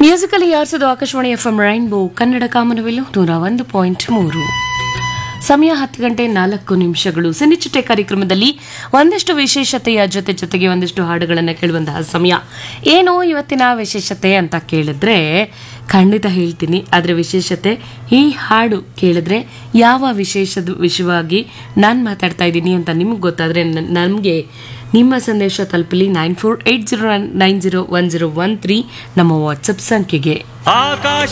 musically ಯಾರ್ಸೋದು Akashvani F M rainbow Kannada ಕಾಮನವೆಲ್ಲು ನೂರ ಒಂದು ಪಾಯಿಂಟ್ ಮೂರು ಸಮಯ ಹತ್ತು ಗಂಟೆ ನಾಲ್ಕು ನಿಮಿಷಗಳು ಸಿನಿಚಿಟ್ಟೆ ಕಾರ್ಯಕ್ರಮದಲ್ಲಿ ಒಂದಷ್ಟು ವಿಶೇಷತೆಯ ಜೊತೆ ಜೊತೆಗೆ ಒಂದಷ್ಟು ಹಾಡುಗಳನ್ನು ಕೇಳುವಂತಹ ಸಮಯ ಏನು ಇವತ್ತಿನ ವಿಶೇಷತೆ ಅಂತ ಕೇಳಿದ್ರೆ ಖಂಡಿತ ಹೇಳ್ತೀನಿ ಅದರ ವಿಶೇಷತೆ ಈ ಹಾಡು ಕೇಳಿದ್ರೆ ಯಾವ ವಿಶೇಷದ ವಿಷಯವಾಗಿ ನಾನು ಮಾತಾಡ್ತಾ ಇದ್ದೀನಿ ಅಂತ ನಿಮ್ಗೆ ಗೊತ್ತಾದರೆ ನಮಗೆ ನಿಮ್ಮ ಸಂದೇಶ ತಲುಪಲಿ nine four eight zero nine zero one zero one three ನಮ್ಮ ವಾಟ್ಸಪ್ ಸಂಖ್ಯೆಗೆ ಆಕಾಶ